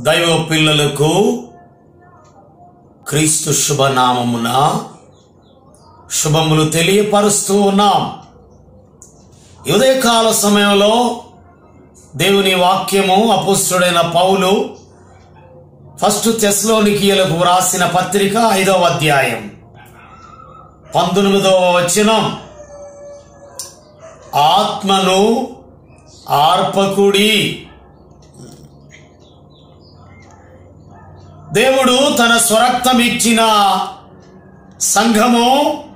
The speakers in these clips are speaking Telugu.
దైవ పిల్లలకు క్రీస్తు శుభనామమున శుభములు తెలియపరుస్తూ ఉన్నాం ఈ ఉదయకాల సమయంలో దేవుని వాక్యము అపుస్తుడైన పౌలు ఫస్ట్ తెస్లోనికీయులకు వ్రాసిన పత్రిక ఐదవ అధ్యాయం పంతొమ్మిదవ వచనం ఆత్మను ఆర్పకుడి దేవుడు తన స్వరక్తం ఇచ్చిన సంఘము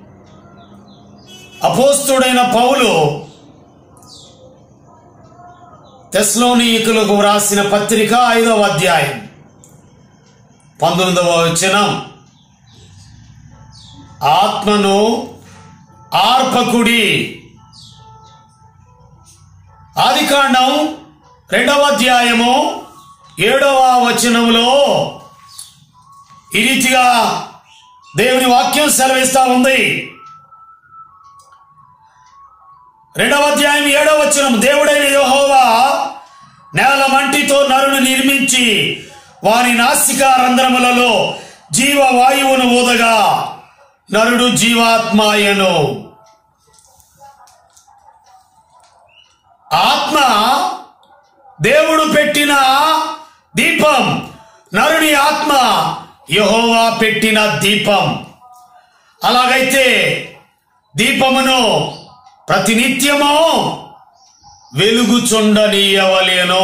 అపోస్తుడైన పౌలు తెస్లోనికులకు వ్రాసిన పత్రిక ఐదవ అధ్యాయం పంతొమ్మిదవ వచనం ఆత్మను ఆర్పకుడి ఆదికాండం రెండవ అధ్యాయము ఏడవ వచనంలో ఈ రీతిగా దేవుని వాక్యం సెలవిస్తా ఉంది రెండవ అధ్యాయం ఏడవ వచనం దేవుడైన యెహోవా నేల మంటితో నరుని నిర్మించి వారి నాసిక రంధ్రములలో జీవ వాయువును ఊదగా నరుడు జీవాత్మాయను ఆత్మ దేవుడు పెట్టిన దీపం నరుని ఆత్మ యహోవా పెట్టిన దీపం అలాగైతే దీపమును ప్రతినిత్యము వెలుగుచుండనీయవలేను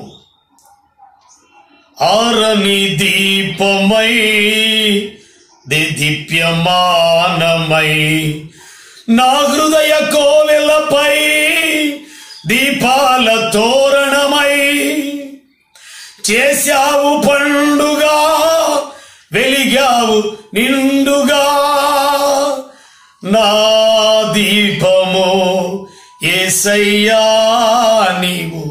ఆరని దీపమై దీప్యమానమై నా హృదయ కోవెలపై దీపాల తోరణమై చేశావు పండుగా వెలిగావు నిండుగా నా దీపము ఏసయ్యా నీవు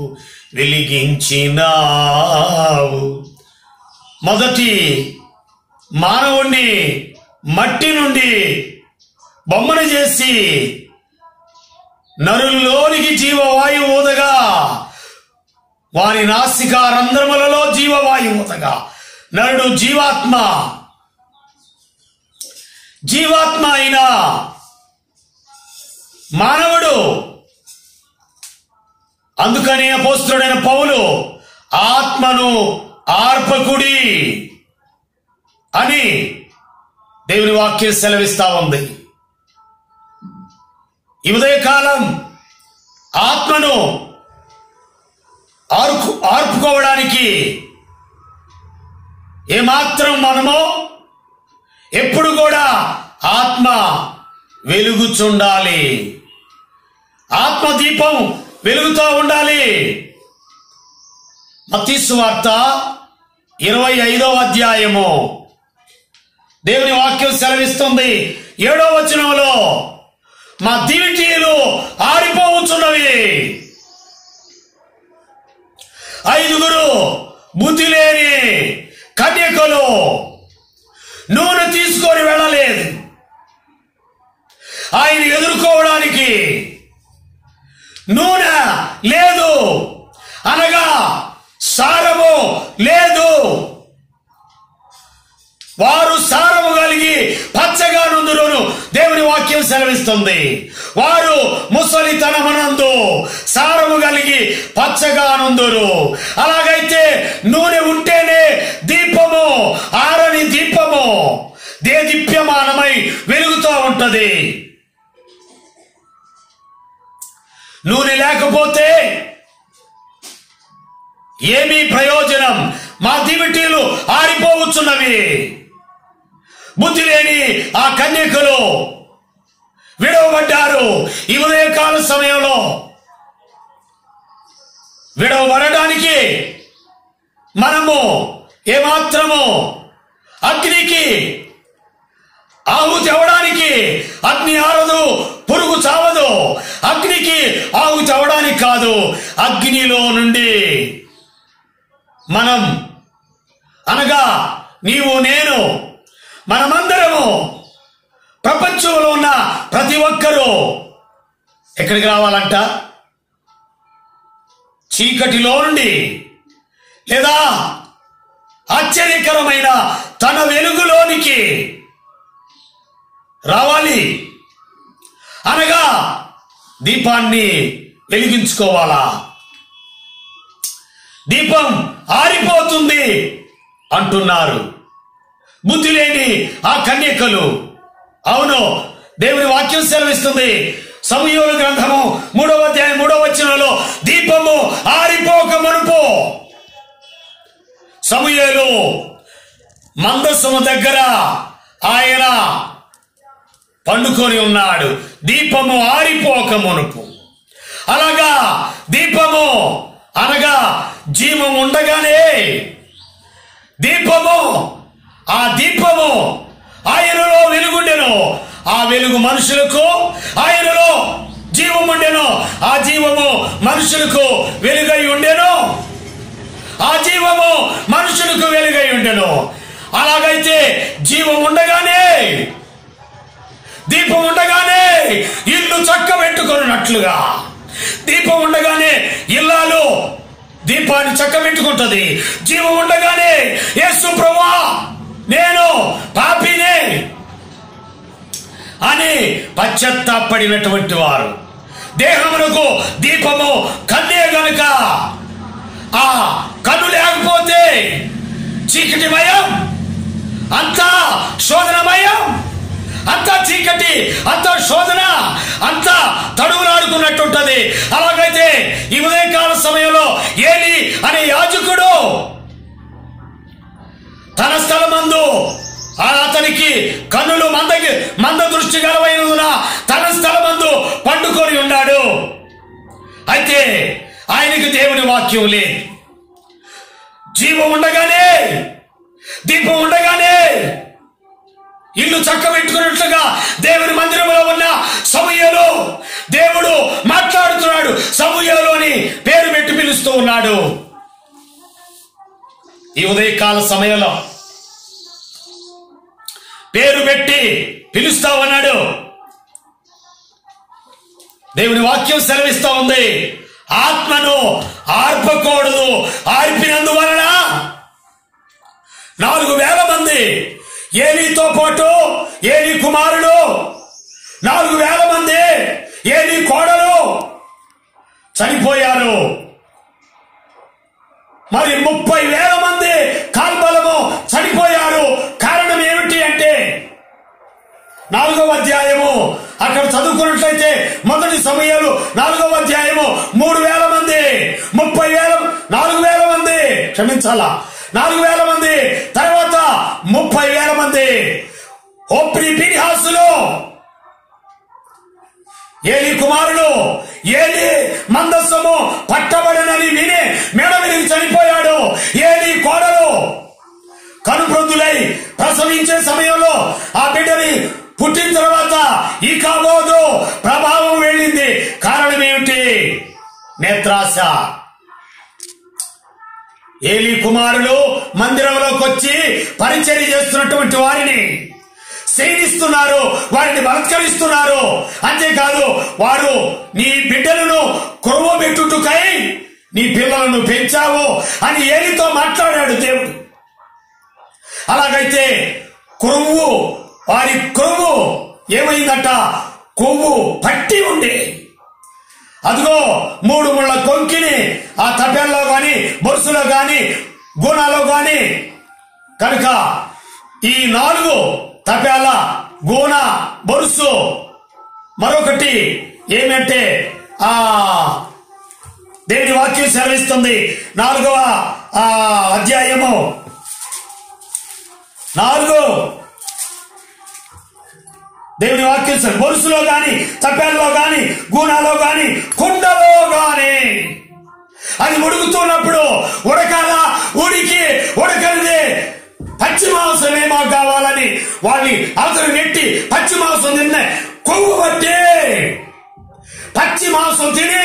వెలిగించినావు మొదటి మానవుణ్ణి మట్టి నుండి బొమ్మను చేసి నరుల్లోనికి జీవవాయువు ఊదగా వారి నాసిక రంధ్రములలో జీవవాయువు ఊదగా నరుడు జీవాత్మ జీవాత్మ అయిన మానవుడు అందుకనే అపోస్తుడైన పౌలు ఆత్మను ఆర్పకుడి అని దేవుని వాక్యం సెలవిస్తా ఉంది ఈ ఉదయకాలం ఆత్మను ఆర్పు ఆర్పుకోవడానికి ఏమాత్రం మనము ఎప్పుడు కూడా ఆత్మ వెలుగుచుండాలి ఆత్మ దీపం వెలుగుతూ ఉండాలి మతీసు వార్త ఇరవై ఐదవ అధ్యాయము దేవుని వాక్యం సెలవిస్తుంది ఏడో వచనంలో మా దివిటీలు ఆరిపోవచ్చున్నవి ఐదుగురు బుద్ధి లేని కన్యకలు నూనె తీసుకొని వెళ్ళలేదు ఆయన ఎదుర్కోవడానికి నూనె లేదు అనగా సారము లేదు వారు సారము కలిగి పచ్చగా నుందురును దేవుని వాక్యం సెలవిస్తుంది వారు ముసలితనమనందు సారము కలిగి పచ్చగా నుందురు అలాగైతే నూనె ఉంటేనే దీపము ఆరని దీపము దేదీప్యమానమై వెలుగుతూ ఉంటది నూనె లేకపోతే ఏమీ ప్రయోజనం మా దివిటీలు ఆరిపోవచ్చున్నవి బుద్ధి లేని ఆ కన్యకలు విడవబడ్డారు ఈ ఉదయకాల సమయంలో విడవబడడానికి మనము ఏమాత్రము అగ్నికి ఆహుతి అవ్వడానికి అగ్ని ఆరదు పురుగు చావదు అగ్నికి ఆహుతి అవ్వడానికి కాదు అగ్నిలో నుండి మనం అనగా నీవు నేను మనమందరము ప్రపంచంలో ఉన్న ప్రతి ఒక్కరూ ఎక్కడికి రావాలంట చీకటిలో నుండి లేదా ఆశ్చర్యకరమైన తన వెలుగులోనికి రావాలి అనగా దీపాన్ని వెలిగించుకోవాలా దీపం ఆరిపోతుంది అంటున్నారు బుద్ధి లేని ఆ కన్యకలు అవును దేవుని వాక్యం సెలవిస్తుంది సమయోల గ్రంథము మూడవ అధ్యాయం మూడవ వచనంలో దీపము ఆరిపోక మనుపు సమూయేలు మందస్సము దగ్గర ఆయన పండుకొని ఉన్నాడు దీపము ఆరిపోక మునుపు అలాగా దీపము అనగా జీవం ఉండగానే దీపము ఆ దీపము ఆయనలో వెలుగుండెను ఆ వెలుగు మనుషులకు ఆయనలో జీవం ఉండెను ఆ జీవము మనుషులకు వెలుగై ఉండెను ఆ జీవము మనుషులకు వెలుగై ఉండెను అలాగైతే జీవం ఉండగానే దీపం ఉండగానే ఇల్లు చక్క పెట్టుకున్నట్లుగా దీపం ఉండగానే ఇల్లాలు దీపాన్ని చక్క పెట్టుకుంటది జీవం ఉండగానే యేసు ప్రభా నేను పాపినే అని పశ్చత్తాపడినటువంటి వారు దేహమునకు దీపము కన్నే గనుక ఆ కన్ను లేకపోతే చీకటిమయం అంతా శోధనమయం అంతా చీకటి అంతా శోధన అంతా తడువులాడుకున్నట్టుంటది అలాగైతే ఈ ఉదయకాల సమయంలో ఏలి అనే యాజకుడు తన స్థలమందు ఆ అతనికి కన్నులు మందకి మంద దృష్టి గలవైనందున తన స్థలమందు పండుకొని ఉన్నాడు అయితే ఆయనకి దేవుని వాక్యం లేదు జీవం ఉండగానే దీపం ఉండగానే ఇల్లు చక్కబెట్టుకున్నట్లుగా దేవుని మందిరంలో ఉన్న సమూహలో దేవుడు మాట్లాడుతున్నాడు సమూహలో అని పేరు పెట్టి పిలుస్తూ ఉన్నాడు ఈ ఉదయకాల సమయంలో పేరు పెట్టి పిలుస్తా ఉన్నాడు దేవుని వాక్యం సెలవిస్తా ఉంది ఆత్మను ఆర్పకూడదు ఆర్పినందువలన నాలుగు వేల మంది ఏలీతో పాటు ఏలి కుమారుడు నాలుగు వేల మంది ఏలి కోడలు చనిపోయారు మరి ముప్పై వేల మంది కాల్బలము చనిపోయారు కారణం ఏమిటి అంటే నాలుగవ అధ్యాయము అక్కడ చదువుకున్నట్లయితే మొదటి సమయాలు నాలుగవ అధ్యాయము మూడు వేల మంది ముప్పై వేల నాలుగు వేల మంది క్షమించాలా నాలుగు వేల మంది తర్వాత ముప్పై వేల మంది ఓప్రి పినిహాసులు ఏలి కుమారుడు ఏలి మందస్సము పట్టబడనని విని మెడ విరిగి చనిపోయాడు ఏలి కోడలు కనుప్రొద్దులై ప్రసవించే సమయంలో ఆ బిడ్డని పుట్టిన తర్వాత ఈ కాబోదు ప్రభావం వెళ్ళింది కారణం ఏమిటి నేత్రాశ ఏలి కుమారులు మందిరంలోకి వచ్చి పరిచర్య చేస్తున్నటువంటి వారిని సేవిస్తున్నారు వారిని బలత్కరిస్తున్నారు అంతేకాదు వారు నీ బిడ్డలను కురవబెట్టుటకై నీ పిల్లలను పెంచావు అని ఏలితో మాట్లాడాడు దేవుడు అలాగైతే కొరువు వారి కొరువు ఏమైందట కొవ్వు పట్టి ఉంది అదిగో మూడు ముళ్ళ కొంకిని ఆ తపెల్లో గాని బొరుసులో గాని గూనాలో గాని కనుక ఈ నాలుగు తపేల గూన బొరుసు మరొకటి ఏమంటే ఆ దేవుని వాక్యం సెలవిస్తుంది నాలుగవ ఆ అధ్యాయము నాలుగు దేవుని వాక్యం సెలవు. బొరుసులో గాని తప్పేల్లో గాని గూనాలో గాని కుండలో గాని అది ఉడుకుతున్నప్పుడు ఉడకాల ఉడికి ఉడకనిది పచ్చి మాంసం ఏమో కావాలని వాళ్ళని అతను నెట్టి పచ్చి మాంసం తిన్న కొవ్వు పట్టి పచ్చి మాంసం తిని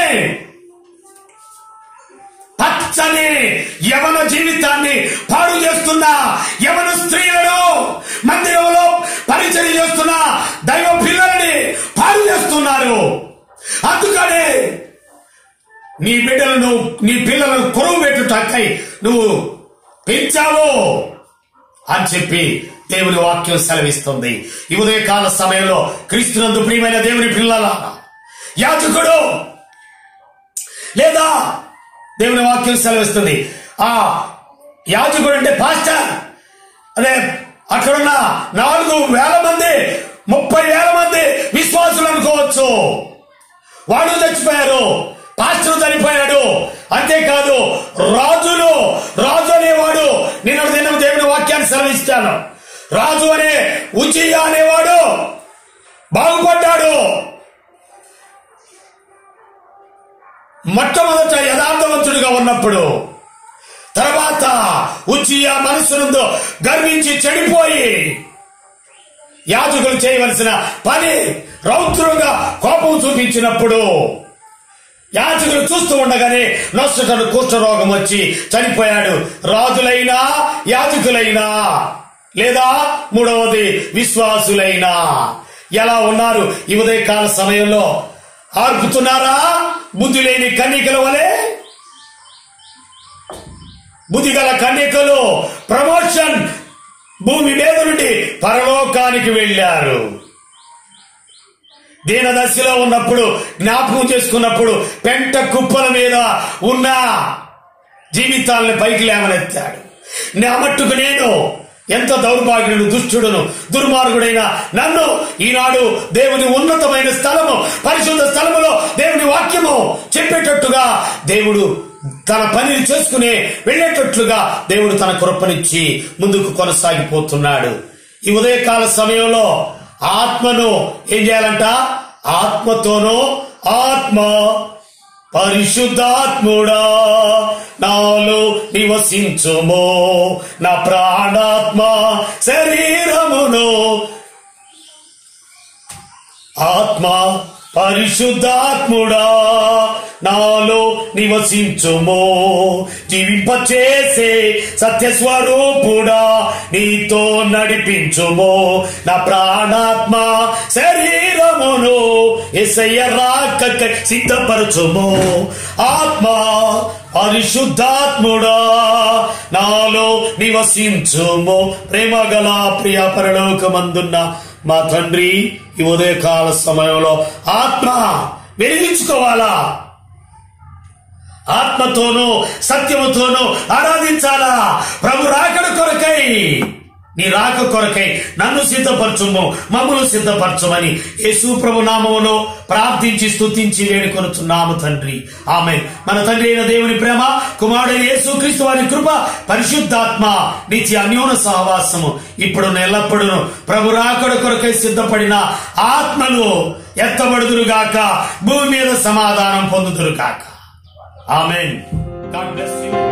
పచ్చని యవన జీవితాన్ని పాడు చేస్తున్న యవన స్త్రీలను మందిరంలో పరిచయం చేస్తున్న దైవ పిల్లల్ని పాడు చేస్తున్నారు అందుకనే నీ బిడ్డలను నీ పిల్లలను కొరువు పెట్టుటకై నువ్వు పెంచావు అని చెప్పి దేవుని వాక్యం సెలవిస్తుంది ఈ ఉదయకాల సమయంలో క్రీస్తునందు ప్రియమైన దేవుని పిల్లల యాజకుడు లేదా దేవుని వాక్యం సెలవిస్తుంది ఆ యాజకుడు అంటే పాస్టర్ అదే అక్కడున్న నాలుగు వేల మంది ముప్పై వేల మంది విశ్వాసులు అనుకోవచ్చు వాడు చచ్చిపోయారు పాస్టర్ చనిపోయాడు అంతేకాదు రాజులు రాజు అనేవాడు నిన్న దినం దేవుని వాక్యాన్ని సెలవిస్తాను రాజు అనే ఉచియా అనేవాడు బాగుపడ్డాడు మొట్టమొదట యథార్థవంతుడిగా ఉన్నప్పుడు తర్వాత ఉచియా మనస్సునందు గర్వించి చెడిపోయి యాజకులు చేయవలసిన పని రౌద్రంగా కోపం చూపించినప్పుడు యాజకులు చూస్తూ ఉండగానే నొస్తటను కుష్ఠరోగం వచ్చి చనిపోయాడు రాజులైనా యాజకులైనా లేదా మూడవది విశ్వాసులైనా ఎలా ఉన్నారు ఈ ఉదయకాల సమయంలో ఆర్పుతున్నారా బుద్ధి లేని కన్నికల వలె బుద్ధి గల కన్యకలు ప్రమోషన్ భూమి మీద నుండి పరలోకానికి వెళ్ళారు దీనదశలో ఉన్నప్పుడు జ్ఞాపకం చేసుకున్నప్పుడు పెంట కుప్పల మీద ఉన్న జీవితాలను పైకి లేవనెత్తాడు నా మట్టుకు నేను ఎంత దౌర్భాగ్యుడు దుష్టుడును దుర్మార్గుడైన నన్ను ఈనాడు దేవుని ఉన్నతమైన స్థలము పరిశుద్ధ స్థలములో దేవుని వాక్యము చెప్పేటట్టుగా దేవుడు తన పనిని చేసుకునే వెళ్ళేటట్లుగా దేవుడు తన కృపనిచ్చి ముందుకు కొనసాగిపోతున్నాడు ఈ ఉదయకాల సమయంలో ఆత్మను ఏం చేయాలంట ఆత్మతోనూ ఆత్మ పరిశుద్ధాత్ముడా నాలో నివసించుమో నా ప్రాణాత్మ శరీరమును ఆత్మ పరిశుద్ధాత్ముడా నాలో నివసించుమో జీవింపచేసే సత్యస్వరూపుడా నీతో నడిపించుమో నా ప్రాణాత్మ శరీరమును ఎసయ్య రాక సిద్ధపరచుమో ఆత్మ పరిశుద్ధాత్ముడా నాలో నివసించుమో ప్రేమగల ప్రియ పరలోకమందున్న మా తండ్రి ఈ ఉదయకాల సమయంలో ఆత్మ వెలిగించుకోవాలా ఆత్మతోనూ సత్యముతోనూ ఆరాధించాలా ప్రభు రాకడ కొరకై నీ రాక కొరకై నన్ను సిద్ధపరచుము మమ్మల్ని సిద్ధపరచుమని యేసు ప్రభు నామములో ప్రార్థించి స్తుతించి వేడుకొనుచున్నాము తండ్రి ఆమె మన తండ్రి అయిన దేవుని ప్రేమ కుమారుడైన యేసు క్రీస్తు వారి కృప పరిశుద్ధాత్మ నిత్య అన్యోన సహవాసము ఇప్పుడు ఎల్లప్పుడూ ప్రభు రాకడ కొరకై సిద్ధపడిన ఆత్మలు ఎత్తబడుదురుగాక భూమి మీద సమాధానం పొందుదురుగాక ఆమెన్ గాడ్ బ్లెస్ యూ